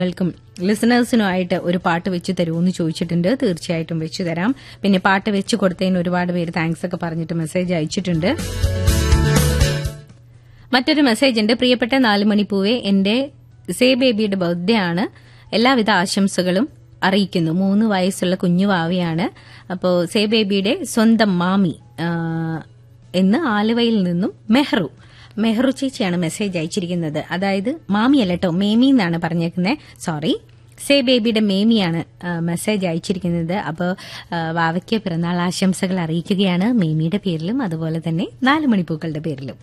ൾക്കും ലിസണേഴ്സിനുമായിട്ട് ഒരു പാട്ട് വെച്ച് തരുമോന്ന് ചോദിച്ചിട്ടുണ്ട് തീർച്ചയായിട്ടും വെച്ചു തരാം പിന്നെ പാട്ട് വെച്ച് കൊടുത്തതിന് ഒരുപാട് പേര് താങ്ക്സ് ഒക്കെ പറഞ്ഞിട്ട് മെസ്സേജ് അയച്ചിട്ടുണ്ട് മറ്റൊരു മെസ്സേജ് ഉണ്ട് പ്രിയപ്പെട്ട നാലുമണിപ്പൂവെ എന്റെ സേ ബേബിയുടെ ബർത്ത്ഡേ ആണ് എല്ലാവിധ ആശംസകളും അറിയിക്കുന്നു മൂന്ന് വയസ്സുള്ള കുഞ്ഞു വാവിയാണ് അപ്പോൾ സേ ബേബിയുടെ സ്വന്തം മാമി ആ, എന്ന് ആലുവയിൽ നിന്നും മെഹ്റു മെഹ്റു ചേച്ചിയാണ് മെസ്സേജ് അയച്ചിരിക്കുന്നത് അതായത് മാമിയല്ല കേട്ടോ മേമി എന്നാണ് പറഞ്ഞേക്കുന്നത് സോറി സേ ബേബിയുടെ മേമിയാണ് ആ, മെസ്സേജ് അയച്ചിരിക്കുന്നത് അപ്പോൾ വാവയ്ക്ക് പിറന്നാൾ ആശംസകൾ അറിയിക്കുകയാണ് മേമിയുടെ പേരിലും അതുപോലെ തന്നെ നാല് മണിപ്പൂക്കളുടെ പേരിലും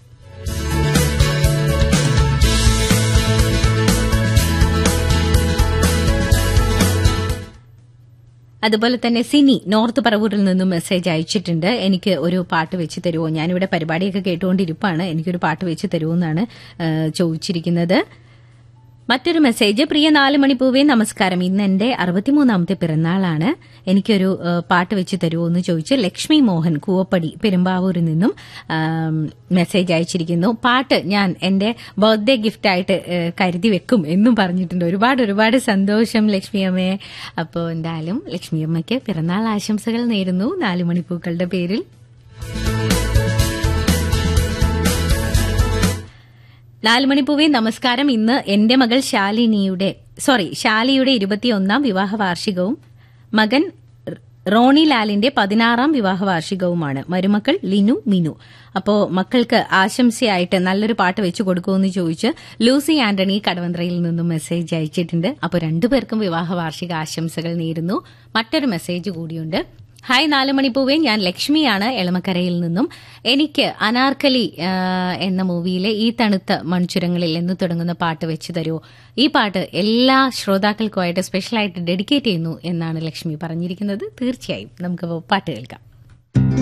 അതുപോലെ തന്നെ സിനി നോർത്ത് പറവൂരിൽ നിന്നും മെസ്സേജ് അയച്ചിട്ടുണ്ട് എനിക്ക് ഒരു പാട്ട് വെച്ച് തരുമോ ഞാനിവിടെ പരിപാടിയൊക്കെ കേട്ടുകൊണ്ടിരിപ്പാണ് എനിക്കൊരു പാട്ട് വെച്ച് തരുമോ എന്നാണ് ആ, ചോദിച്ചിരിക്കുന്നത് മറ്റൊരു മെസ്സേജ് പ്രിയ നാല് മണിപ്പൂവേ നമസ്കാരം ഇന്ന് എന്റെ അറുപത്തിമൂന്നാമത്തെ പിറന്നാളാണ് എനിക്കൊരു ആ, പാട്ട് വെച്ച് തരുമോ എന്ന് ചോദിച്ച് ലക്ഷ്മി മോഹൻ കൂവപ്പടി പെരുമ്പാവൂരിൽ നിന്നും ആം, മെസ്സേജ് അയച്ചിരിക്കുന്നു പാട്ട് ഞാൻ എന്റെ ബർത്ത്ഡേ ഗിഫ്റ്റ് ആയിട്ട് ആ, കരുതി വെക്കും എന്നും പറഞ്ഞിട്ടുണ്ട് ഒരുപാട് ഒരുപാട് സന്തോഷം ലക്ഷ്മി അമ്മയെ അപ്പോൾ എന്തായാലും ലക്ഷ്മി അമ്മയ്ക്ക് പിറന്നാൾ ആശംസകൾ നേരുന്നു നാല് മണിപ്പൂക്കളുടെ പേരിൽ നാലുമണിപ്പൂവേ നമസ്കാരം ഇന്ന് എന്റെ മകൾ ശാലിനിയുടെ സോറി ശാലിയുടെ ഇരുപത്തിയൊന്നാം വിവാഹ വാർഷികവും മകൻ റോണി ലാലിന്റെ പതിനാറാം വിവാഹ വാർഷികവുമാണ് മരുമക്കൾ ലിനു മിനു അപ്പോ മക്കൾക്ക് ആശംസയായിട്ട് നല്ലൊരു പാട്ട് വെച്ചു കൊടുക്കുമെന്ന് ചോദിച്ച് ലൂസി ആന്റണി കടവന്ത്രയിൽ നിന്നും മെസ്സേജ് അയച്ചിട്ടുണ്ട് അപ്പോൾ രണ്ടുപേർക്കും വിവാഹ വാർഷിക ആശംസകൾ നേരുന്നു മറ്റൊരു മെസ്സേജ് കൂടിയുണ്ട് ഹായ് നാല് മണിപ്പൂവേ ഞാൻ ലക്ഷ്മിയാണ് എളമക്കരയിൽ നിന്നും എനിക്ക് അനാർക്കലി ആ, എന്ന മൂവിയിലെ ഈ തണുത്ത മൺചുരങ്ങളിൽ എന്ന് തുടങ്ങുന്ന പാട്ട് വെച്ച് തരുമോ ഈ പാട്ട് എല്ലാ ശ്രോതാക്കൾക്കുമായിട്ട് സ്പെഷ്യലായിട്ട് ഡെഡിക്കേറ്റ് ചെയ്യുന്നു എന്നാണ് ലക്ഷ്മി പറഞ്ഞിരിക്കുന്നത് തീർച്ചയായും നമുക്ക് പാട്ട് കേൾക്കാം